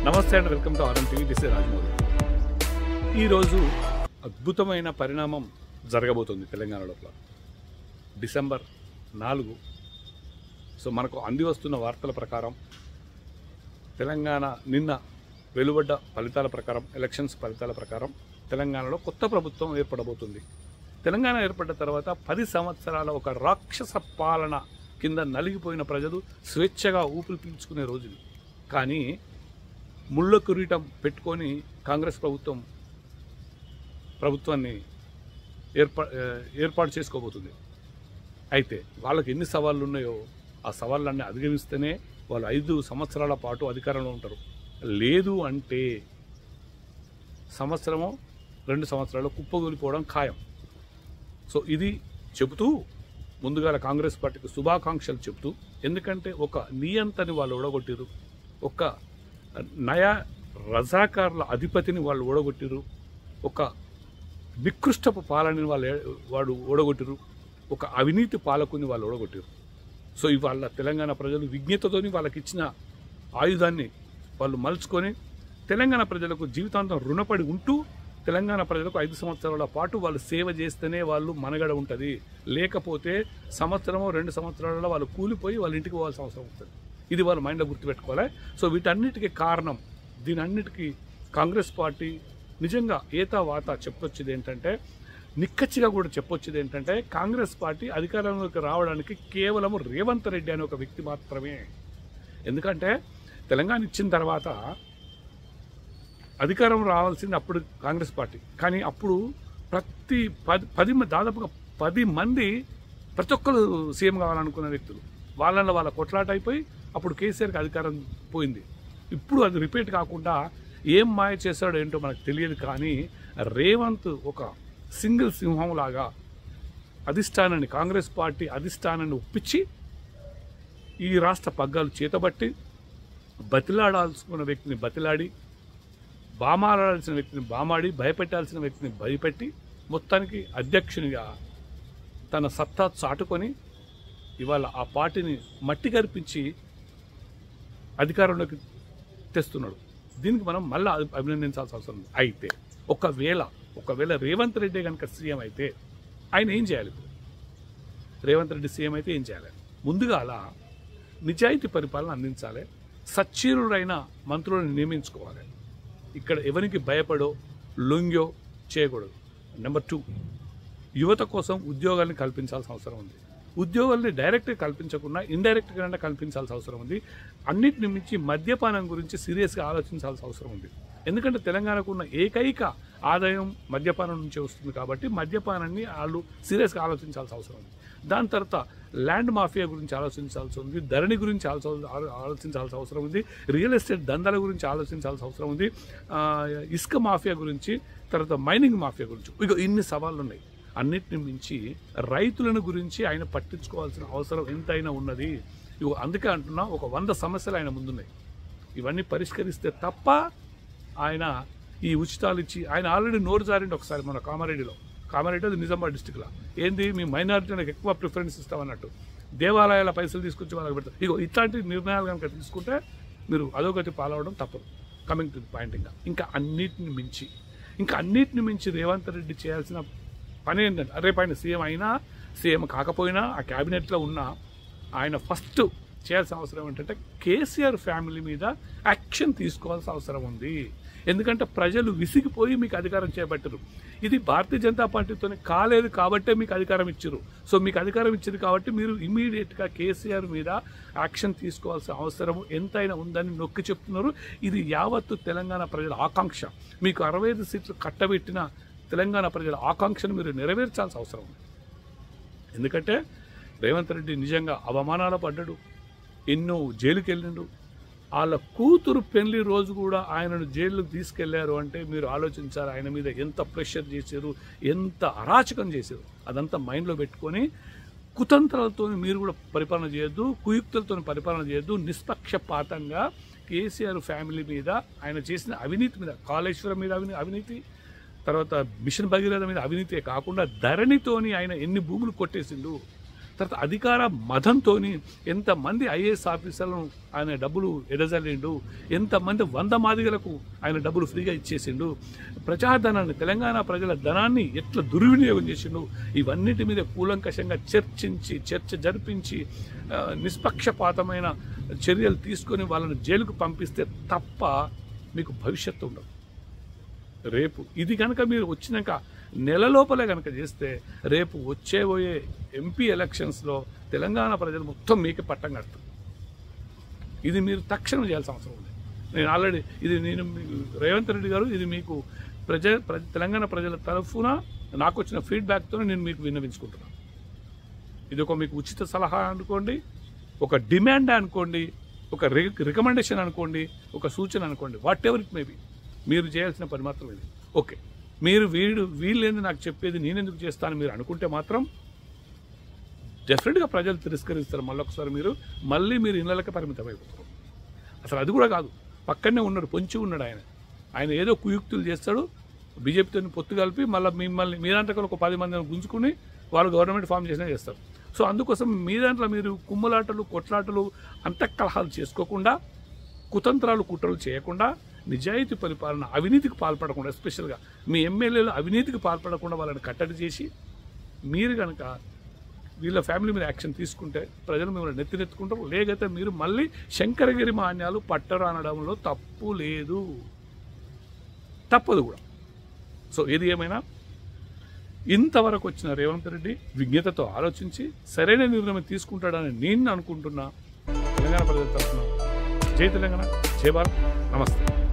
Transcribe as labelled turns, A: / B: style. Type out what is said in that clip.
A: నమస్తే and welcome to RM TV this Rajamouli ఈరోజు అద్భుతమైన పరిణామం జరగబోతుంది తెలంగాణ లోపల డిసెంబర్ నాలుగు సో మనకు అంది వస్తున్న వార్తల ప్రకారం తెలంగాణ నిన్న వెలువడ్డ ఫలితాల ప్రకారం ఎలక్షన్స్ ఫలితాల ప్రకారం తెలంగాణలో కొత్త ప్రభుత్వం ఏర్పడబోతుంది తెలంగాణ ఏర్పడ్డ తర్వాత పది సంవత్సరాల ఒక రాక్షస పాలన కింద నలిగిపోయిన ప్రజలు స్వేచ్ఛగా ఊపిరి పీల్చుకునే రోజులు కానీ ముళ్ళ కిరీటం పెట్టుకొని కాంగ్రెస్ ప్రభుత్వం ప్రభుత్వాన్ని ఏర్పా ఏర్పాటు చేసుకోబోతుంది అయితే వాళ్ళకి ఎన్ని సవాళ్ళు ఉన్నాయో ఆ సవాళ్ళన్నీ అధిగమిస్తేనే వాళ్ళు ఐదు సంవత్సరాల పాటు అధికారంలో ఉంటారు లేదు అంటే సంవత్సరమో రెండు సంవత్సరాలు కుప్పగూలిపోవడం ఖాయం సో ఇది చెబుతూ ముందుగా కాంగ్రెస్ పార్టీకి శుభాకాంక్షలు చెబుతూ ఎందుకంటే ఒక నియంతని వాళ్ళు ఓడగొట్టిరు ఒక నయా రజాకారుల అధిపతిని వాళ్ళు ఓడగొట్టిరు ఒక నికృష్టపు పాలనని వాళ్ళు ఏ- వాడు ఓడగొట్టిరు ఒక అవినీతి పాలకుని వాళ్ళు ఓడగొట్టిరు సో ఇవాళ తెలంగాణ ప్రజలు విజ్ఞతతోని వాళ్ళకి ఇచ్చిన ఆయుధాన్ని వాళ్ళు మలుచుకొని తెలంగాణ ప్రజలకు జీవితాంతం రుణపడి ఉంటూ తెలంగాణ ప్రజలకు ఐదు సంవత్సరాల పాటు వాళ్ళు సేవ చేస్తేనే వాళ్ళు మనగడ ఉంటుంది లేకపోతే సంవత్సరమో రెండు సంవత్సరాలలో వాళ్ళు కూలిపోయి వాళ్ళ ఇంటికి పోవాల్సిన అవసరం వస్తుంది ఇది వాళ్ళు మైండ్లో గుర్తుపెట్టుకోవాలి సో వీటన్నిటికీ కారణం దీని అన్నిటికీ కాంగ్రెస్ పార్టీ నిజంగా ఏతా వాత చెప్పొచ్చేది ఏంటంటే నిక్కచ్చిగా కూడా చెప్పొచ్చేది ఏంటంటే కాంగ్రెస్ పార్టీ అధికారంలోకి రావడానికి కేవలం రేవంత్ రెడ్డి అనే ఒక వ్యక్తి మాత్రమే ఎందుకంటే తెలంగాణ ఇచ్చిన తర్వాత అధికారం రావాల్సింది అప్పుడు కాంగ్రెస్ పార్టీ కానీ అప్పుడు ప్రతి పది పది మ- దాదాపుగా పది మంది ప్రతి ఒక్కరు సీఎం కావాలనుకున్న వ్యక్తులు వాళ్ళలో వాళ్ళ కొట్లాట అయిపోయి అప్పుడు కేసీఆర్కి అధికారం పోయింది ఇప్పుడు అది రిపీట్ కాకుండా ఏం మాయ చేశాడో ఏంటో మనకు తెలియదు కానీ రేవంత్ ఒక సింగిల్ సింహం లాగా అధిష్టానాన్ని కాంగ్రెస్ పార్టీ అధిష్టానాన్ని ఒప్పించి ఈ రాష్ట్ర పగ్గాలు చేతబట్టి బతిలాడాల్సుకున్న వ్యక్తిని బతిలాడి బామాడాల్సిన వ్యక్తిని బామాడి భయపెట్టాల్సిన వ్యక్తిని భయపెట్టి మొత్తానికి అధ్యక్షునిగా తన సత్తా చాటుకొని ఇవాళ ఆ పార్టీని మట్టి కరిపించి అధికారంలోకి తెస్తున్నాడు దీనికి మనం మళ్ళీ అభినందించాల్సిన అవసరం ఉంది అయితే ఒకవేళ ఒకవేళ రేవంత్ రెడ్డి కనుక సీఎం అయితే ఆయన ఏం చేయాలి ఇప్పుడు రేవంత్ రెడ్డి సీఎం అయితే ఏం చేయాలి ముందుగా అలా నిజాయితీ పరిపాలన అందించాలి సచ్చీరుడైన మంత్రులను నియమించుకోవాలి ఇక్కడ ఎవరికి భయపడో లొంగ్యో చేయకూడదు నెంబర్ టూ యువత కోసం ఉద్యోగాల్ని కల్పించాల్సిన అవసరం ఉంది ఉద్యోగాల్ని డైరెక్ట్గా కల్పించకుండా ఇండైరెక్ట్గా కల్పించాల్సిన అవసరం ఉంది అన్నిటిని మించి మద్యపానం గురించి సీరియస్గా ఆలోచించాల్సిన అవసరం ఉంది ఎందుకంటే తెలంగాణకు ఉన్న ఏకైక ఆదాయం మద్యపానం నుంచే వస్తుంది కాబట్టి మద్యపానాన్ని వాళ్ళు సీరియస్గా ఆలోచించాల్సిన అవసరం ఉంది దాని తర్వాత ల్యాండ్ మాఫియా గురించి ఆలోచించాల్సి ఉంది ధరణి గురించి ఆలోచ- ఆలో- ఆలోచించాల్సిన అవసరం ఉంది రియల్ ఎస్టేట్ దందాల గురించి ఆలోచించాల్సిన అవసరం ఉంది ఆ, ఇసుక మాఫియా గురించి తర్వాత మైనింగ్ మాఫియా గురించి ఇక ఇన్ని సవాళ్ళు ఉన్నాయి అన్నిటిని మించి రైతులను గురించి ఆయన పట్టించుకోవాల్సిన అవసరం ఎంతైనా ఉన్నది ఇగో అందుకే అంటున్నా ఒక వంద సమస్యలు ఆయన ముందున్నాయి ఇవన్నీ పరిష్కరిస్తే తప్ప ఆయన ఈ ఉచితాలు ఇచ్చి ఆయన ఆల్రెడీ నోరు జారిండి ఒకసారి మన కామారెడ్డిలో కామారెడ్డి అది నిజామాబాద్ డిస్టిక్లో ఏంది మీ మైనారిటీలకు ఎక్కువ ప్రిఫరెన్స్ ఇస్తామన్నట్టు దేవాలయాల పైసలు తీసుకొచ్చి వాళ్ళకి పెడతారు ఇగో ఇట్లాంటి నిర్ణయాలు కనుక తీసుకుంటే మీరు అధోగతి పాలవడం తప్పదు కమింగ్ టు ది పాయింట్ ఇంకా ఇంకా అన్నిటిని మించి ఇంకా అన్నిటిని మించి రేవంత్ రెడ్డి చేయాల్సిన పని ఏంటంటే రేపు ఆయన సీఎం అయినా సీఎం కాకపోయినా ఆ క్యాబినెట్లో ఉన్నా ఆయన ఫస్ట్ చేయాల్సిన అవసరం ఏంటంటే కేసీఆర్ ఫ్యామిలీ మీద యాక్షన్ తీసుకోవాల్సిన అవసరం ఉంది ఎందుకంటే ప్రజలు విసిగిపోయి మీకు అధికారం చేపట్టరు ఇది భారతీయ జనతా పార్టీతోనే కాలేదు కాబట్టే మీకు అధికారం ఇచ్చారు సో మీకు అధికారం ఇచ్చింది కాబట్టి మీరు ఇమీడియట్గా కేసీఆర్ మీద యాక్షన్ తీసుకోవాల్సిన అవసరం ఎంతైనా ఉందని నొక్కి చెప్తున్నారు ఇది యావత్తు తెలంగాణ ప్రజల ఆకాంక్ష మీకు అరవై ఐదు సీట్లు కట్టబెట్టిన తెలంగాణ ప్రజల ఆకాంక్షను మీరు నెరవేర్చాల్సిన అవసరం ఉంది ఎందుకంటే రేవంత్ రెడ్డి నిజంగా అవమానాల పడ్డాడు ఎన్నో జైలుకి వెళ్ళిండు వాళ్ళ కూతురు పెళ్లి రోజు కూడా ఆయనను జైలుకు తీసుకెళ్లారు అంటే మీరు ఆలోచించారు ఆయన మీద ఎంత ప్రెషర్ చేశారు ఎంత అరాచకం చేశారు అదంతా మైండ్లో పెట్టుకొని కుతంత్రాలతో మీరు కూడా పరిపాలన చేయొద్దు కుయుక్తులతో పరిపాలన చేయొద్దు నిష్పక్షపాతంగా కేసీఆర్ ఫ్యామిలీ మీద ఆయన చేసిన అవినీతి మీద కాళేశ్వరం మీద అవినీ అవినీతి తర్వాత మిషన్ భగీరథ మీద అవినీతే కాకుండా ధరణితోని ఆయన ఎన్ని భూములు కొట్టేసిండు తర్వాత అధికార మదంతోని ఎంతమంది ఐఏఎస్ ఆఫీసర్లను ఆయన డబ్బులు ఎడజల్లిండు ఎంతమంది వంద మాదిగలకు ఆయన డబ్బులు ఫ్రీగా ఇచ్చేసిండు ప్రజాధనాన్ని తెలంగాణ ప్రజల ధనాన్ని ఎట్లా దుర్వినియోగం చేసిండు ఇవన్నిటి మీద కూలంకషంగా చర్చించి చర్చ జరిపించి ఆ, నిష్పక్షపాతమైన చర్యలు తీసుకొని వాళ్ళని జైలుకు పంపిస్తే తప్ప మీకు భవిష్యత్తు ఉండదు రేపు ఇది కనుక మీరు వచ్చినాక నెల లోపలే కనుక చేస్తే రేపు వచ్చేబోయే ఎంపీ ఎలక్షన్స్లో తెలంగాణ ప్రజలు మొత్తం మీకే పట్టం కడతారు ఇది మీరు తక్షణం చేయాల్సిన అవసరం ఉంది నేను ఆల్రెడీ ఇది నేను మీకు- రేవంత్ రెడ్డి గారు ఇది మీకు ప్రజ ప్ర- తెలంగాణ ప్రజల తరఫున నాకు వచ్చిన ఫీడ్బ్యాక్తో నేను మీకు విన్నవించుకుంటున్నాను ఇది ఒక మీకు ఉచిత సలహా అనుకోండి ఒక డిమాండ్ అనుకోండి ఒక రికమెండేషన్ అనుకోండి ఒక సూచన అనుకోండి వాట్ ఎవర్ ఇట్ మేబీ మీరు చేయాల్సిన పని మాత్రం ఇది ఓకే మీరు వీడు వీళ్ళేంది నాకు చెప్పేది నేనెందుకు చేస్తాను మీరు అనుకుంటే మాత్రం డెఫినెట్గా ప్రజలు తిరస్కరిస్తారు మళ్ళీ ఒకసారి మీరు మళ్ళీ మీరు ఇళ్ళకి పరిమితం అయిపోతారు అసలు అది కూడా కాదు పక్కనే ఉన్నాడు పొంచి ఉన్నాడు ఆయన ఆయన ఏదో కుయుక్తులు చేస్తాడు బీజేపీతో పొత్తు కలిపి మళ్ళీ మిమ్మల్ని మీ దాంట్లో ఒక పది మందిని గుంజుకుని వాళ్ళు గవర్నమెంట్ ఫామ్ చేసినా చేస్తారు సో అందుకోసం మీ దాంట్లో మీరు కుమ్ములాటలు కొట్లాటలు అంతఃకలహాలు చేసుకోకుండా కుతంత్రాలు కుట్రలు చేయకుండా నిజాయితీ పరిపాలన అవినీతికి పాల్పడకుండా ఎస్పెషల్గా మీ ఎమ్మెల్యేలు అవినీతికి పాల్పడకుండా వాళ్ళని కట్టడి చేసి మీరు కనుక వీళ్ళ ఫ్యామిలీ మీద యాక్షన్ తీసుకుంటే ప్రజలు మిమ్మల్ని నెత్తినెత్తుకుంటారు లేకపోతే మీరు మళ్ళీ శంకరగిరి మాన్యాలు పట్టరు అనడంలో తప్పు లేదు తప్పదు కూడా సో ఏది ఏమైనా ఇంతవరకు వచ్చిన రేవంత్ రెడ్డి విజ్ఞతతో ఆలోచించి సరైన నిర్ణయం తీసుకుంటాడని నేను అనుకుంటున్నా తెలంగాణ ప్రజల తరఫున జై తెలంగాణ జై భారత్ నమస్తే